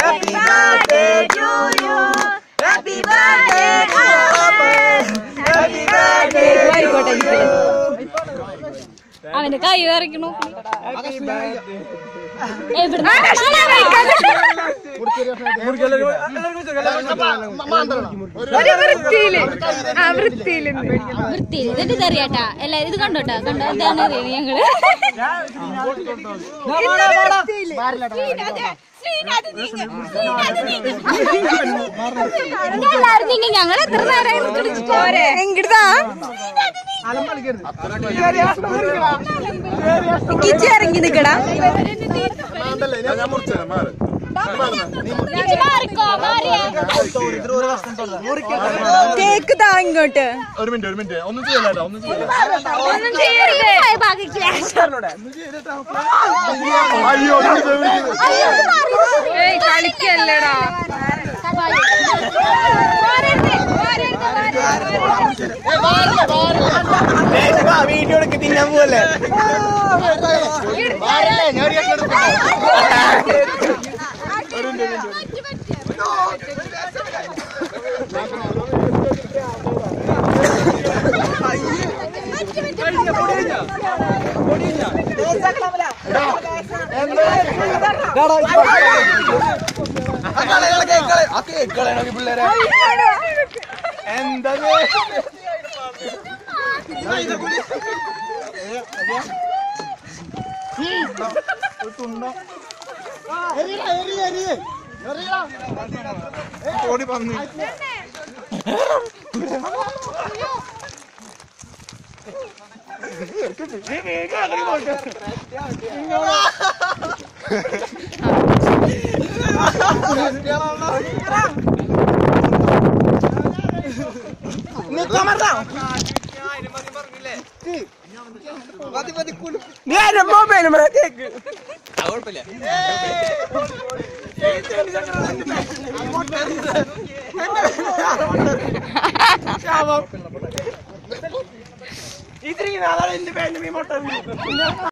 Happy birthday to you. Happy birthday to Happy birthday അവന്റെ കൈ വരയ്ക്കണു ഒരു വൃത്തിയില് ആ വൃത്തിയില് വൃത്തി എന്നിട്ട് ഇതറിയാട്ടാ എല്ലാരും ഇത് കണ്ടോട്ടാ കണ്ടോ ഇതാണ് അറിയണത് ഞങ്ങള് എല്ലാരും നീങ്ങി ഞങ്ങൾ എത്ര നേരം പോരെ എങ്കിട്ടാ കിച്ചി ഇറങ്ങി നിക്കടാ കേക്ക് താ ഇങ്ങോട്ട് ഒരു മിനിറ്റ് ഒരു മിനിറ്റ് ഒന്നും ചെയ്യല്ലോ ഒന്നും ചെയ്യല്ല ഒന്നും ചെയ്യരുത് അയ്യോ ഇത് വിളിക്കുന്നത്. ഏയ് കളിക്കല്ലടാ വീഡിയോ എടുക്ക് തിന്നാൻ പോവല്ലേ പിള്ളേരെ എന്താ ഓടി പന്നി മൊബൈൽ കേക്ക് ഇത്രയും നാളെ എന്റെ പേര് മീ മുട്ട